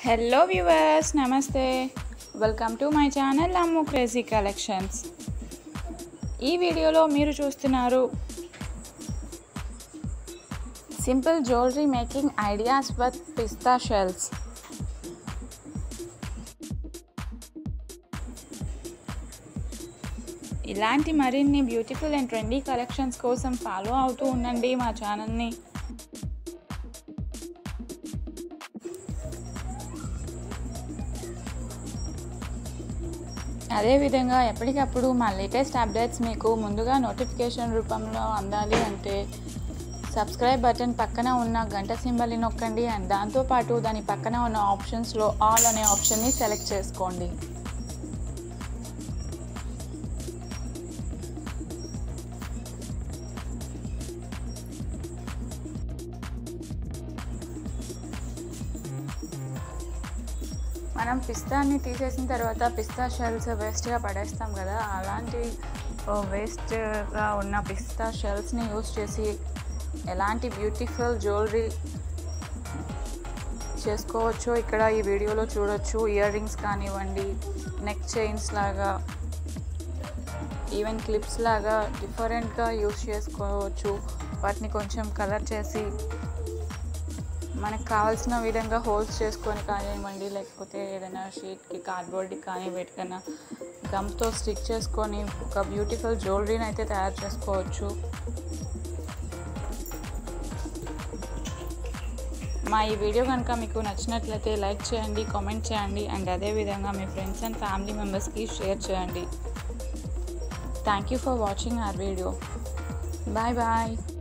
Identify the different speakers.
Speaker 1: hello viewers నమస్తే welcome to my channel Ammu crazy collections ఈ వీడియోలో మీరు చూస్తున్నారు simple jewellery making ideas with పిస్తా షెల్స్ ఇలాంటి మరిన్ని బ్యూటిఫుల్ అండ్ ట్రెండీ కలెక్షన్స్ కోసం ఫాలో అవుతూ ఉండండి మా ఛానల్ని అదేవిధంగా ఎప్పటికప్పుడు మా లేటెస్ట్ అప్డేట్స్ మీకు ముందుగా నోటిఫికేషన్ రూపంలో అందాలి అంటే సబ్స్క్రైబ్ బటన్ పక్కన ఉన్న గంట సింబల్ని నొక్కండి అండ్ దాంతోపాటు దాని పక్కన ఉన్న ఆప్షన్స్లో ఆల్ అనే ఆప్షన్ని సెలెక్ట్ చేసుకోండి మనం పిస్తాని తీసేసిన తర్వాత పిస్తా షెల్స్ వేస్ట్గా పడేస్తాం కదా అలాంటి వేస్ట్గా ఉన్న పిస్తా షెల్స్ని యూస్ చేసి ఎలాంటి బ్యూటిఫుల్ జ్యువెలరీ చేసుకోవచ్చో ఇక్కడ ఈ వీడియోలో చూడొచ్చు ఇయర్ రింగ్స్ కానివ్వండి నెక్ చైన్స్ లాగా ఈవెన్ క్లిప్స్ లాగా డిఫరెంట్గా యూస్ చేసుకోవచ్చు వాటిని కొంచెం కలర్ చేసి మనకు కావాల్సిన విధంగా హోల్స్ చేసుకొని కానివ్వండి లేకపోతే ఏదైనా షీట్కి కార్డ్బోర్డ్కి కానీ వీటికైనా గమ్తో స్టిక్ చేసుకొని ఒక బ్యూటిఫుల్ జ్యువెలరీని అయితే తయారు చేసుకోవచ్చు మా ఈ వీడియో కనుక మీకు నచ్చినట్లయితే లైక్ చేయండి కామెంట్ చేయండి అండ్ అదేవిధంగా మీ ఫ్రెండ్స్ అండ్ ఫ్యామిలీ మెంబర్స్కి షేర్ చేయండి thank you for watching our video bye bye